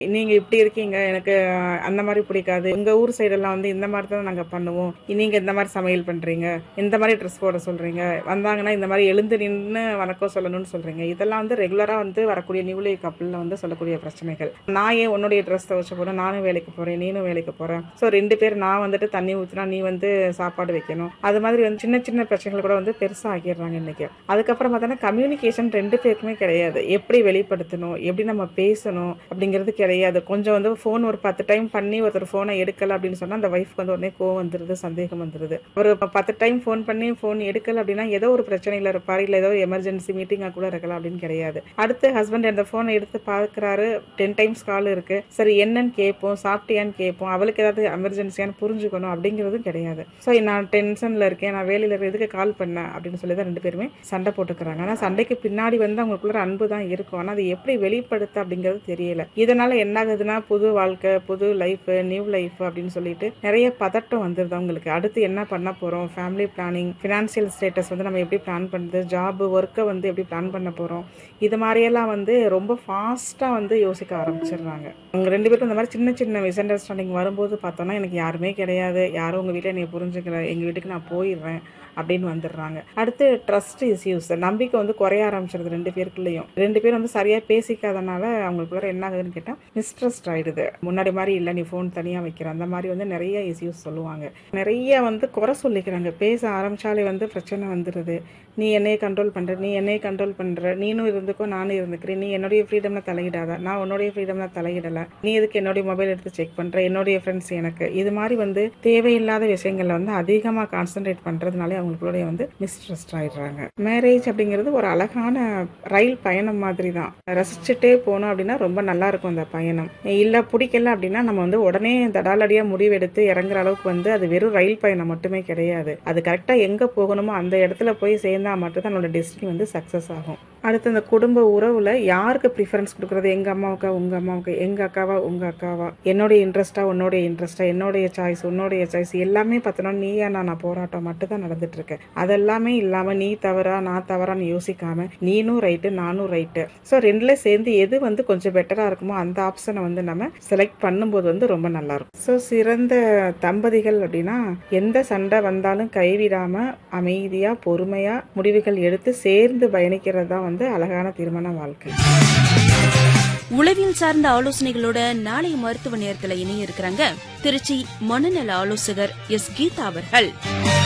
நீங்க இப்படி இருக்கீங்க எனக்கு அஹ், அந்த மாதிரி பிடிக்காது உங்க ஊர் சைடெல்லாம் வந்து இந்த மாதிரி தான் நாங்க பண்ணுவோம் நீங்க இந்த மாதிரி சமையல் பண்றீங்க இந்த மாதிரி ட்ரெஸ் போட சொல்றீங்க வந்தாங்கன்னா இந்த மாதிரி எழுந்து நின்று வணக்கம் சொல்லணும்னு சொல்றீங்க இதெல்லாம் வந்து ரெகுலரா வந்து வரக்கூடிய நியூலி கப்பல்ல வந்து சொல்லக்கூடிய பிரச்சனைகள் நான் ஏன் உன்னுடைய ட்ரெஸ் துவச்ச போறேன் நானும் வேலைக்கு போறேன் நீனும் வேலைக்கு போறேன் ஸோ ரெண்டு பேர் நான் வந்துட்டு தண்ணி ஊத்துனா நீ வந்து சாப்பாடு வைக்கணும் அது மாதிரி வந்து சின்ன சின்ன பிரச்சனைகள் கூட வந்து பெருசா ஆக்கிடுறாங்க இன்னைக்கு அதுக்கப்புறம் பார்த்தோன்னா கம்யூனிகேஷன் ரெண்டு பேருக்குமே கிடையாது எப்படி வெளிப்படுத்தணும் எப்படி நம்ம பேசணும் அப்படிங்கிறது கிடையாது கொஞ்சம் வந்து ஃபோன் ஒரு பத்து டைம் பண்ணி ஒருத்தர் ஃபோனை எடுக்கல அப்படின்னு சொன்னா அந்த ஒய்ஃப்க்கு வந்து உடனே கோவம் வந்துருது சந்தேகம் வந்துருது ஒரு பத்து டைம் ஃபோன் பண்ணி ஃபோன் எடுக்கல அப்படின்னா ஏதோ ஒரு பிரச்சனையில இருப்பாரு இல்ல ஏதோ ஒரு எமர்ஜென்சி மீட்டிங்கா கூட இருக்கலாம் அப்படின்னு கிடையாது அடுத்து ஹஸ்பண்ட் அந்த ஃபோனை எடுத்து பார்க்கறாரு டென் டைம்ஸ் கால் இருக்கு சரி என்னன்னு கேட்போம் சாப்பிட்டியான்னு கேட்போம் அவளுக்கு ஏதாவது எமர்ஜென்சியான்னு புரிஞ்சுக்கணும் அப்படிங்கிறதும் கிடையாது ஸோ நான் டென்ஷன்ல இருக்கேன் நான் வேலையில இருக்க எதுக்கு கால் பண்ணேன் அப்படின்னு சொல்லி தான் ரெண்டு பேருமே சண்டை போட்டுக்கிறாங்க ஆனா சண்டைக்கு பின்னாடி வந்து அவங்களுக்குள்ள அன்பு தான் இருக்கும் ஆனா அது எப்படி வெளிப்படுத்த அப்படிங்கிறது தெரியல இதனால என்ன ஆகுதுன்னா புது வாழ்க்கை புது லைஃப் நியூ லைஃப் அப்படின்னு சொல்லிட்டு நிறைய பதட்டம் வந்துருது அவங்களுக்கு அடுத்து என்ன பண்ண போறோம் ஃபேமிலி பிளானிங் ஃபினான்சியல் ஸ்டேட்டஸ் வந்து நம்ம எப்படி பிளான் பண்ணுறது ஜாப் ஒர்க்கை வந்து எப்படி பிளான் பண்ண போறோம் இது மாதிரியெல்லாம் வந்து ரொம்ப ஃபாஸ்டா வந்து யோசிக்க ஆரம்பிச்சிடுறாங்க அவங்க ரெண்டு பேரும் இந்த மாதிரி சின்ன சின்ன மிஸ் அண்டர்ஸ்டாண்டிங் வரும்போது பார்த்தோம்னா எனக்கு யாருமே கிடையாது யாரும் உங்க வீட்டில் என்னை புரிஞ்சுக்கல எங்க வீட்டுக்கு நான் போயிடுறேன் அப்படின்னு வந்துடுறாங்க அடுத்து ட்ரஸ்ட் இஸ்யூஸ் நம்பிக்கை வந்து குறைய ஆரம்பிச்சிருது ரெண்டு பேருக்குள்ளேயும் ரெண்டு பேரும் வந்து சரியா பேசிக்காதனால அவங்களுக்குள்ள என்ன ஆகுதுன்னு கேட்டா மிஸ்ட்ரஸ்ட் ஆயிடுது முன்னாடி மாதிரி இல்லை நீ ஃபோன் தனியா வைக்கிற அந்த மாதிரி வந்து நிறைய இஸ்யூஸ் சொல்லுவாங்க நிறைய வந்து குறை சொல்லிக்கிறாங்க பேச ஆரம்பிச்சாலே வந்து பிரச்சனை வந்துடுது நீ என்னைய கண்ட்ரோல் பண்ற நீ என்னைய கண்ட்ரோல் பண்ற நீனும் இருந்துக்கோ நானும் இருந்துக்கிறேன் நீ என்னுடைய ஃப்ரீடம்ல தலையிடாத நான் உன்னுடைய ஃப்ரீடம்ல தலையிடல நீ எதுக்கு என்னுடைய மொபைல் எடுத்து செக் பண்ற என்னுடைய ஃப்ரெண்ட்ஸ் எனக்கு இது மாதிரி வந்து தேவையில்லாத விஷயங்கள்ல வந்து அதிகமா கான்சென்ட்ரேட் பண்றதுனாலே அவங்களுக்குள்ளே வந்து மிஸ்ட்ரஸ்ட் ஆயிடுறாங்க மேரேஜ் அப்படிங்கிறது ஒரு அழகான ரயில் பயணம் மாதிரி தான் ரசிச்சுட்டே போனோம் அப்படின்னா ரொம்ப நல்லா இருக்கும் அந்த பயணம் இல்ல பிடிக்கல அப்படின்னா நம்ம வந்து உடனே தடாலடியா முடிவெடுத்து இறங்குற அளவுக்கு வந்து அது வெறும் ரயில் பயணம் மட்டுமே கிடையாது அது கரெக்டா எங்க போகணுமோ அந்த இடத்துல போய் சேர்ந்தா மட்டும் தான் நம்மளோட டெஸ்டினி வந்து சக்சஸ் ஆகும் அடுத்து அந்த குடும்ப உறவுல யாருக்கு ப்ரிஃபரன்ஸ் கொடுக்கறது எங்க அம்மாவுக்கா உங்க அம்மாவுக்கு எங்க அக்காவா உங்க அக்காவா என்னுடைய இன்ட்ரெஸ்டா உன்னுடைய இன்ட்ரெஸ்டா என்னுடைய சாய்ஸ் உன்னுடைய சாய்ஸ் எல்லாமே பார்த்தோன்னா நீயா நான் போராட்டம் மட்டும் தான் நடந்துட்டு இருக்கு அதெல்லாமே இல்லாம நீ தவறா நான் தவறான்னு யோசிக்காம நீனும் ரைட்டு நானும் ரைட்டு ஸோ ரெண்டுல சேர்ந்து எது வந்து கொஞ்சம் பெட்டரா இருக்குமோ அந்த ஆப்ஷனை வந்து நம்ம செலக்ட் பண்ணும்போது வந்து ரொம்ப நல்லா இருக்கும் ஸோ சிறந்த தம்பதிகள் அப்படின்னா எந்த சண்டை வந்தாலும் கைவிடாம அமைதியா பொறுமையா முடிவுகள் எடுத்து சேர்ந்து பயணிக்கிறது தான் வந்து அழகான திருமண வாழ்க்கை உளவியல் சார்ந்த ஆலோசனைகளோட நாளைய மருத்துவ நேரத்துல இணைய இருக்கிறாங்க திருச்சி மனநல ஆலோசகர் எஸ் கீதா அவர்கள்